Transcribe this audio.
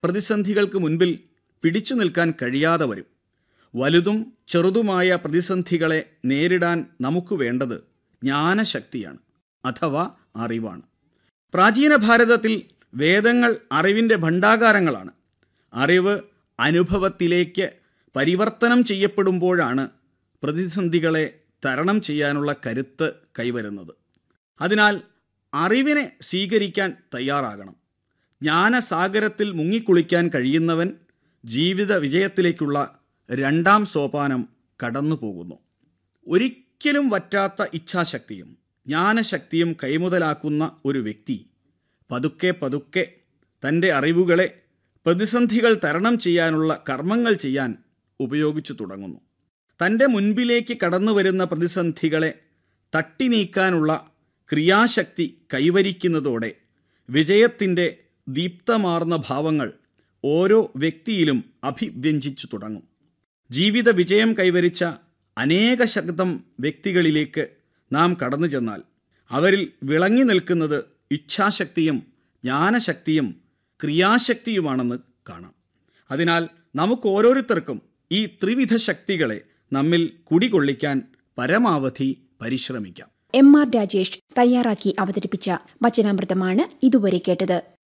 പ്രതിസന്ധികൾക്ക് മുൻപിൽ പിടിച്ചു നിൽക്കാൻ കഴിയാതെ വരും വലുതും ചെറുതുമായ പ്രതിസന്ധികളെ നേരിടാൻ നമുക്ക് വേണ്ടത് ജ്ഞാനശക്തിയാണ് അഥവാ അറിവാണ് പ്രാചീന ഭാരതത്തിൽ വേദങ്ങൾ അറിവിൻ്റെ ഭണ്ഡാകാരങ്ങളാണ് അറിവ് അനുഭവത്തിലേക്ക് പരിവർത്തനം ചെയ്യപ്പെടുമ്പോഴാണ് പ്രതിസന്ധികളെ തരണം ചെയ്യാനുള്ള കരുത്ത് കൈവരുന്നത് അതിനാൽ അറിവിനെ സ്വീകരിക്കാൻ തയ്യാറാകണം ജ്ഞാനസാഗരത്തിൽ മുങ്ങിക്കുളിക്കാൻ കഴിയുന്നവൻ ജീവിത വിജയത്തിലേക്കുള്ള രണ്ടാം സോപാനം കടന്നു പോകുന്നു ഒരിക്കലും വറ്റാത്ത ഇച്ഛാശക്തിയും ജ്ഞാനശക്തിയും കൈമുതലാക്കുന്ന ഒരു വ്യക്തി പതുക്കെ പതുക്കെ തൻ്റെ അറിവുകളെ പ്രതിസന്ധികൾ തരണം ചെയ്യാനുള്ള കർമ്മങ്ങൾ ചെയ്യാൻ ഉപയോഗിച്ചു തുടങ്ങുന്നു തൻ്റെ മുൻപിലേക്ക് കടന്നു വരുന്ന പ്രതിസന്ധികളെ തട്ടി നീക്കാനുള്ള ക്രിയാശക്തി കൈവരിക്കുന്നതോടെ വിജയത്തിൻ്റെ ദീപ്തമാർന്ന ഭാവങ്ങൾ ഓരോ വ്യക്തിയിലും അഭിവ്യഞ്ജിച്ചു തുടങ്ങും ജീവിത വിജയം കൈവരിച്ച അനേക ശബ്ദം വ്യക്തികളിലേക്ക് നാം കടന്നു ചെന്നാൽ അവരിൽ വിളങ്ങി നിൽക്കുന്നത് ഇച്ഛാശക്തിയും ജ്ഞാനശക്തിയും ക്രിയാശക്തിയുമാണെന്ന് കാണാം അതിനാൽ നമുക്ക് ഓരോരുത്തർക്കും ഈ ത്രിവിധ ശക്തികളെ നമ്മിൽ കുടികൊള്ളിക്കാൻ പരമാവധി പരിശ്രമിക്കാം എം ആർ രാജേഷ് തയ്യാറാക്കി അവതരിപ്പിച്ച വചനാമൃതമാണ് ഇതുവരെ കേട്ടത്